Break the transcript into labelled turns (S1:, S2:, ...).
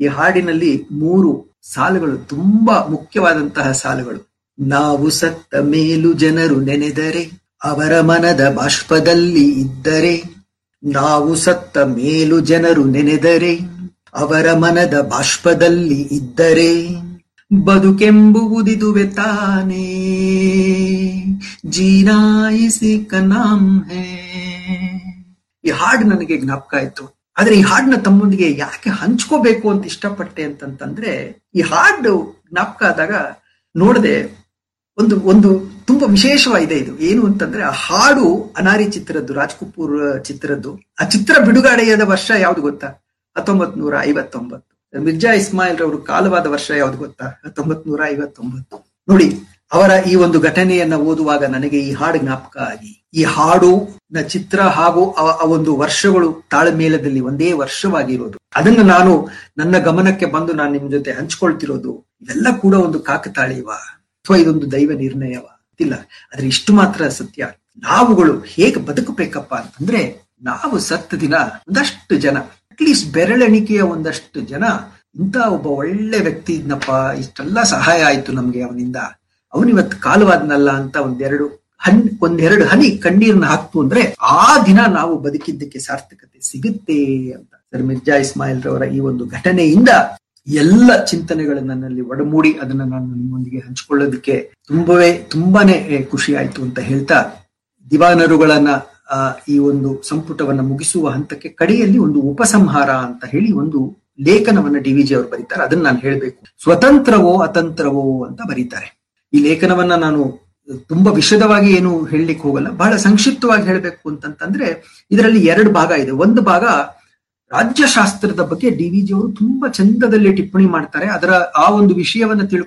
S1: ಈ ಹಾಡಿನಲ್ಲಿ ಮೂರು ಸಾಲುಗಳು ತುಂಬಾ ಮುಖ್ಯವಾದಂತಹ ಸಾಲುಗಳು ನಾವು ಸತ್ತ ಮೇಲು ಜನರು ನೆನೆದರೆ ಅವರ ಮನದ ಬಾಷ್ಪದಲ್ಲಿ ಇದ್ದರೆ ನಾವು ಸತ್ತ ಮೇಲು ಜನರು ನೆನೆದರೆ ಅವರ ಮನದ ಬಾಷ್ಪದಲ್ಲಿ ಇದ್ದರೆ ಬದುಕೆಂಬುವುದಿದುವೆ ತಾನೇ ಜೀನಾಯಿಸಿ ಕನಾಮ್ ಹೇ ಈ ಹಾಡು ನನಗೆ ಜ್ಞಾಪಕ ಆಯ್ತು ಆದ್ರೆ ಈ ಹಾಡನ್ನ ತಮ್ಮೊಂದಿಗೆ ಯಾಕೆ ಹಂಚ್ಕೋಬೇಕು ಅಂತ ಇಷ್ಟಪಟ್ಟೆ ಅಂತಂತಂದ್ರೆ ಈ ಹಾಡು ಜ್ಞಾಪಕ ಆದಾಗ ನೋಡದೆ ಒಂದು ಒಂದು ತುಂಬಾ ವಿಶೇಷವಾಗಿದೆ ಇದು ಏನು ಅಂತಂದ್ರೆ ಆ ಹಾಡು ಅನಾರಿ ಚಿತ್ರದ್ದು ರಾಜ್ ಕಪೂರ್ ಚಿತ್ರದ್ದು ಆ ಚಿತ್ರ ಬಿಡುಗಡೆಯಾದ ವರ್ಷ ಯಾವ್ದು ಗೊತ್ತಾ ಹತ್ತೊಂಬತ್ ನೂರ ಐವತ್ತೊಂಬತ್ತು ಮಿರ್ಜಾ ಇಸ್ಮಾಯಿಲ್ ರವರು ಕಾಲವಾದ ವರ್ಷ ಯಾವ್ದು ಗೊತ್ತಾ ಹತ್ತೊಂಬತ್ ನೂರ ಐವತ್ತೊಂಬತ್ತು ನೋಡಿ ಅವರ ಈ ಒಂದು ಘಟನೆಯನ್ನ ಓದುವಾಗ ನನಗೆ ಈ ಹಾಡು ಜ್ಞಾಪಕ ಆಗಿ ಈ ಹಾಡು ನ ಚಿತ್ರ ಹಾಗೂ ಆ ಒಂದು ವರ್ಷಗಳು ತಾಳ್ಮೇಲದಲ್ಲಿ ಒಂದೇ ವರ್ಷವಾಗಿರೋದು ಅದನ್ನು ನಾನು ನನ್ನ ಗಮನಕ್ಕೆ ಬಂದು ನಾನು ನಿಮ್ ಜೊತೆ ಹಂಚ್ಕೊಳ್ತಿರೋದು ಇವೆಲ್ಲ ಕೂಡ ಒಂದು ಕಾಕತಾಳೀವ ಅಥವಾ ಇದೊಂದು ದೈವ ನಿರ್ಣಯವ ಇಲ್ಲ ಆದ್ರೆ ಇಷ್ಟು ಮಾತ್ರ ಸತ್ಯ ನಾವುಗಳು ಹೇಗೆ ಬದುಕಬೇಕಪ್ಪ ಅಂತಂದ್ರೆ ನಾವು ಸತ್ತ ದಿನ ಒಂದಷ್ಟು ಜನ ಅಟ್ಲೀಸ್ಟ್ ಬೆರಳೆಣಿಕೆಯ ಒಂದಷ್ಟು ಜನ ಇಂಥ ಒಬ್ಬ ಒಳ್ಳೆ ವ್ಯಕ್ತಿ ಇದ್ನಪ್ಪ ಇಷ್ಟೆಲ್ಲ ಸಹಾಯ ಆಯ್ತು ನಮ್ಗೆ ಅವನಿಂದ ಅವನಿವತ್ತು ಕಾಲವಾದ್ನಲ್ಲ ಅಂತ ಒಂದೆರಡು ಹನ್ ಒಂದೆರಡು ಹನಿ ಕಣ್ಣೀರ್ನ ಹಾಕ್ತು ಅಂದ್ರೆ ಆ ದಿನ ನಾವು ಬದುಕಿದ್ದಕ್ಕೆ ಸಾರ್ಥಕತೆ ಸಿಗುತ್ತೆ ಅಂತ ಸರ್ ಮಿರ್ಜಾ ಇಸ್ಮಾಯಿಲ್ ರವರ ಈ ಒಂದು ಘಟನೆಯಿಂದ ಎಲ್ಲ ಚಿಂತನೆಗಳು ನನ್ನಲ್ಲಿ ಒಡಮೂಡಿ ಅದನ್ನ ನಾನು ನಿಮ್ಮೊಂದಿಗೆ ಹಂಚಿಕೊಳ್ಳೋದಕ್ಕೆ ತುಂಬವೇ ತುಂಬಾನೇ ಖುಷಿ ಆಯ್ತು ಅಂತ ಹೇಳ್ತಾ ದಿವಾನರುಗಳನ್ನ ಆ ಈ ಒಂದು ಸಂಪುಟವನ್ನ ಮುಗಿಸುವ ಹಂತಕ್ಕೆ ಕಡೆಯಲ್ಲಿ ಒಂದು ಉಪಸಂಹಾರ ಅಂತ ಹೇಳಿ ಒಂದು ಲೇಖನವನ್ನ ಡಿ ವಿಜಿ ಅವರು ಬರೀತಾರೆ ಅದನ್ನ ನಾನು ಹೇಳ್ಬೇಕು ಸ್ವತಂತ್ರವೋ ಅತಂತ್ರವೋ ಅಂತ ಬರೀತಾರೆ ಈ ಲೇಖನವನ್ನ ನಾನು ತುಂಬಾ ವಿಶದವಾಗಿ ಏನು ಹೇಳಲಿಕ್ಕೆ ಹೋಗಲ್ಲ ಬಹಳ ಸಂಕ್ಷಿಪ್ತವಾಗಿ ಹೇಳಬೇಕು ಅಂತಂತಂದ್ರೆ ಇದರಲ್ಲಿ ಎರಡು ಭಾಗ ಇದೆ ಒಂದು ಭಾಗ ರಾಜ್ಯಶಾಸ್ತ್ರದ ಬಗ್ಗೆ ಡಿ ವಿ ಜಿ ಅವರು ತುಂಬಾ ಚಂದದಲ್ಲಿ ಟಿಪ್ಪಣಿ ಮಾಡ್ತಾರೆ ಅದರ ಆ ಒಂದು ವಿಷಯವನ್ನ ತಿಳ್ಕೊಂಡು